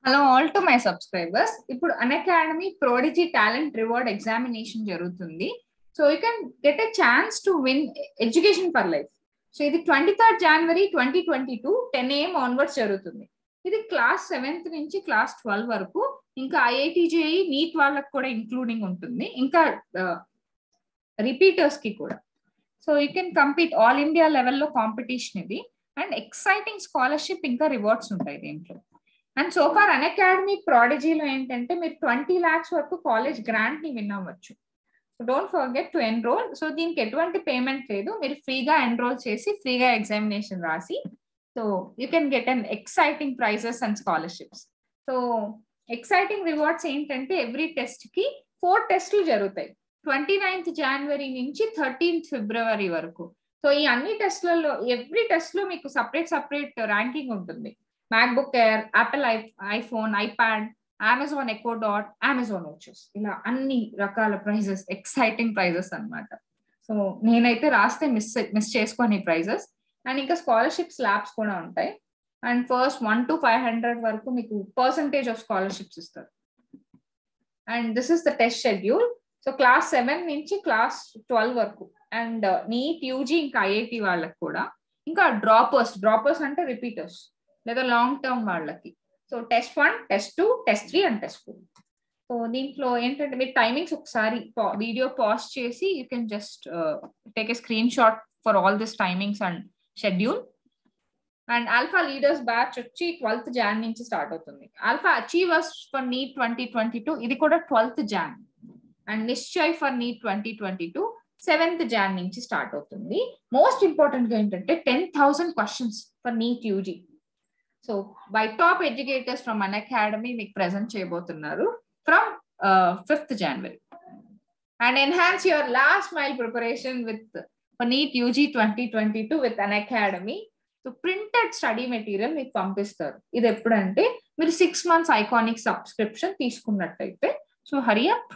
Hello all to my subscribers ఇప్పుడు Unacademy prodigy talent reward examination జరుగుతుంది so you can get a chance to win education for life so ఇది twenty third January twenty twenty two ten AM onwards జరుగుతుంది ఇది class seventh నుంచి class twelve వరకు ఇంకా IIT JEE NEET వాళ్ళకి కూడా including ఉంటుంది ఇంకా రిపీటర్స్ కి కూడా so you can compete all India లెవెల్లో కాంపిటీషన్ ఇది అండ్ ఎక్సైటింగ్ స్కాలర్షిప్ ఇంకా రివార్డ్స్ ఉంటాయి దీంట్లో and so far Unacademy ప్రాడజీలో ఏంటంటే మీరు ట్వంటీ ల్యాక్స్ వరకు కాలేజ్ గ్రాంట్ ని విన్ అవ్వచ్చు don't forget to enrol so దీనికి ఎటువంటి పేమెంట్ లేదు మీరు ఫ్రీగా ఎన్రోల్ చేసి ఫ్రీగా ఎగ్జామినేషన్ రాసి so you can get an exciting prizes and scholarships so exciting rewards ఏంటంటే ఎవ్రీ టెస్ట్ కి ఫోర్ టెస్ట్లు జరుగుతాయి ట్వంటీ నైన్త్ జనవరి నుంచి థర్టీన్త్ ఫిబ్రవరి వరకు సో ఈ అన్ని టెస్ట్లలో ఎవ్రీ టెస్ట్ లో మీకు సపరేట్ సపరేట్ ర్యాంకింగ్ ఉంటుంది MacBook Air Apple I iPhone iPad Amazon Echo Dot Amazon watches ఇలా అన్ని రకాల ప్రైజెస్ ఎక్సైటింగ్ ప్రైజెస్ అనమాట సో నేనైతే రాస్తే మిస్ మిస్ చేసుకోని ప్రైజెస్ అండ్ ఇంకా స్కాలర్షిప్స్ ల్యాబ్స్ కూడా ఉంటాయి and first one two five hundred వరకు మీకు పర్సంటేజ్ ఆఫ్ స్కాలర్షిప్స్ ఇస్తారు and this is the test schedule so class seven నుంచి క్లాస్ ట్వెల్వ్ వరకు అండ్ నీట్ యూజీ ఇంకా ఐఐటి వాళ్ళకి కూడా ఇంకా డ్రాపర్స్ డ్రాపర్స్ అంటే రిపీటర్స్ లేదా లాంగ్ టర్మ్ వాళ్ళకి so test one test two test three and test four so దీంట్లో ఏంటంటే మీరు టైమింగ్స్ ఒకసారి వీడియో పాజ్ చేసి you can just take a screen shot for all this timings and schedule and alpha leaders batch వచ్చి twelfth Jan నుంచి start అవుతుంది alpha achievers for NEET twenty twenty two ఇది కూడా twelfth Jan and Nishchay for NEET twenty twenty two seventh Jan నుంచి start అవుతుంది most important గా ఏంటంటే ten thousand questions for NEET UG so by top educators from Unacademy మీకు present చేయబోతున్నారు from fifth January and enhance your last mile preparation with NEET UG twenty twenty two with Unacademy so printed study material మీకు పంపిస్తారు ఇది ఎప్పుడంటే మీరు six months iconic subscription తీసుకున్నట్టయితే so hurry up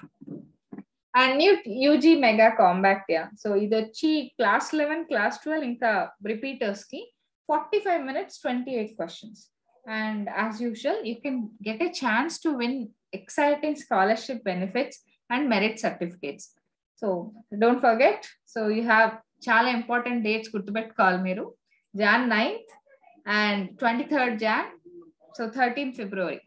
and new UG mega కాంబాక్టియా so ఇది వచ్చి class eleven class twelve ఇంకా రిపీటర్స్ కి 45 minutes, 28 questions. And as usual, you can get a chance to win exciting scholarship benefits and merit certificates. So don't forget. So you have చాలా important dates గుర్తుపెట్టుకోవాలి మీరు Jan ninth and twenty third Jan so thirteen February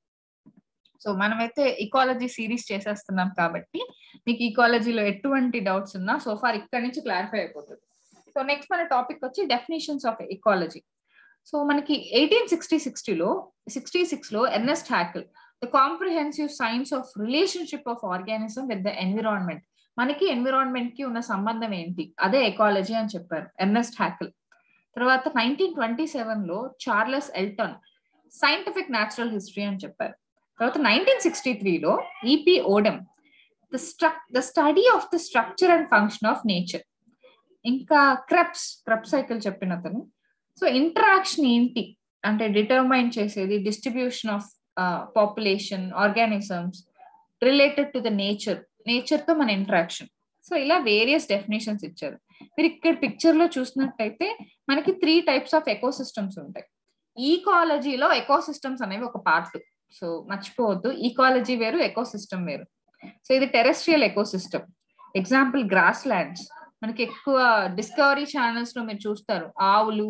so మనమైతే ecology series చేసేస్తున్నాం కాబట్టి మీకు ఈకాలజీలో ఎటువంటి doubts ఉన్నా so far ఇక్కడ నుంచి క్లారిఫై అయిపోతుంది సో నెక్స్ట్ మన టాపిక్ వచ్చి డెఫినేషన్స్ ఆఫ్ ఎకాలజీ సో మనకి ఎయిటీన్ సిక్స్టీ సిక్స్టీలో సిక్స్టీ సిక్స్లో Ernest Haeckel the comprehensive science of relationship of organism with the environment మనకి ఎన్విరాన్మెంట్ కి ఉన్న సంబంధం ఏంటి అదే ఎకాలజీ అని చెప్పారు ఎర్నెస్ట్ హ్యాకిల్ తర్వాత నైన్టీన్ ట్వంటీ సెవెన్ లో Charles Elton scientific natural history అని చెప్పారు తర్వాత నైన్టీన్ సిక్స్టీ త్రీలో E P Odum the struck the study of the structure and function of nature ఇంకా క్రెప్స్ క్రెప్ సైకిల్ చెప్పిన అతను సో ఇంటరాక్షన్ ఏంటి అంటే డిటర్మైన్ చేసేది distribution of population organisms related to the nature nature తో మన ఇంటరాక్షన్ సో ఇలా వేరియస్ డెఫినేషన్స్ ఇచ్చారు మీరు ఇక్కడ పిక్చర్ లో చూసినట్టయితే మనకి త్రీ టైప్స్ ఆఫ్ ఎకోసిస్టమ్స్ ఉంటాయి ఈకాలజీలో ఎకోసిస్టమ్స్ అనేవి ఒక పార్ట్ సో మర్చిపోవద్దు ఈకాలజీ వేరు ఎకోసిస్టమ్ వేరు సో ఇది terrestrial ecosystem example grass lands మనకి ఎక్కువ డిస్కవరీ ఛానల్స్ లో మీరు చూస్తారు ఆవులు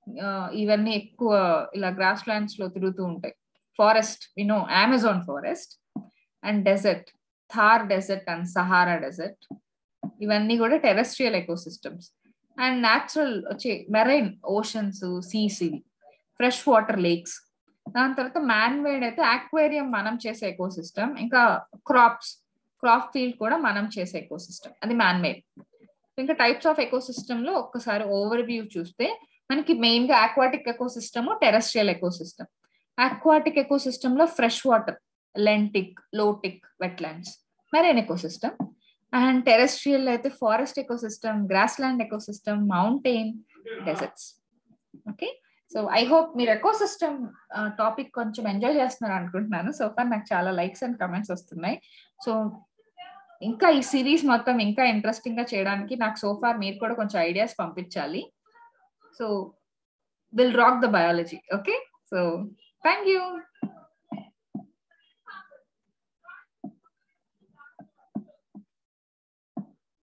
ఇవన్నీ ఎక్కువ ఇలా గ్రాస్ ల్యాండ్స్ లో తిరుగుతూ ఉంటాయి ఫారెస్ట్ వినో Amazon forest and desert Thar desert and Sahara desert ఇవన్నీ కూడా టెరెస్ట్రియల్ ఎకోసిస్టమ్స్ అండ్ న్యాచురల్ వచ్చే మెరైన్ ఓషన్స్ సీస్ ఇవి ఫ్రెష్ వాటర్ లేక్స్ దాని తర్వాత మ్యాన్ మేడ్ అయితే ఆక్వేరియం మనం చేసే ఎకోసిస్టమ్ ఇంకా క్రాప్స్ క్రాప్ ఫీల్డ్ కూడా మనం చేసే ఎకోసిస్టమ్ అది మ్యాన్ మేడ్ ఇంకా టైప్స్ ఆఫ్ ఎకోసిస్టమ్ లో ఒక్కసారి ఓవర్ వ్యూ చూస్తే మనకి మెయిన్ గా aquatic ecosystem terrestrial ecosystem aquatic ecosystem లో fresh water lentic lotic wetlands marine ecosystem and terrestrial అయితే forest ecosystem grass land ecosystem mountain deserts okay so I hope మీరు ecosystem topic కొంచెం enjoy చేస్తున్నారు అనుకుంటున్నాను so for నాకు చాలా likes and comments వస్తున్నాయి so ఇంకా ఈ సిరీస్ మొత్తం ఇంకా ఇంట్రెస్టింగ్ గా చేయడానికి నాకు సోఫార్ మీరు కూడా కొంచెం ఐడియాస్ పంపించాలి so will rock the biology okay so thank you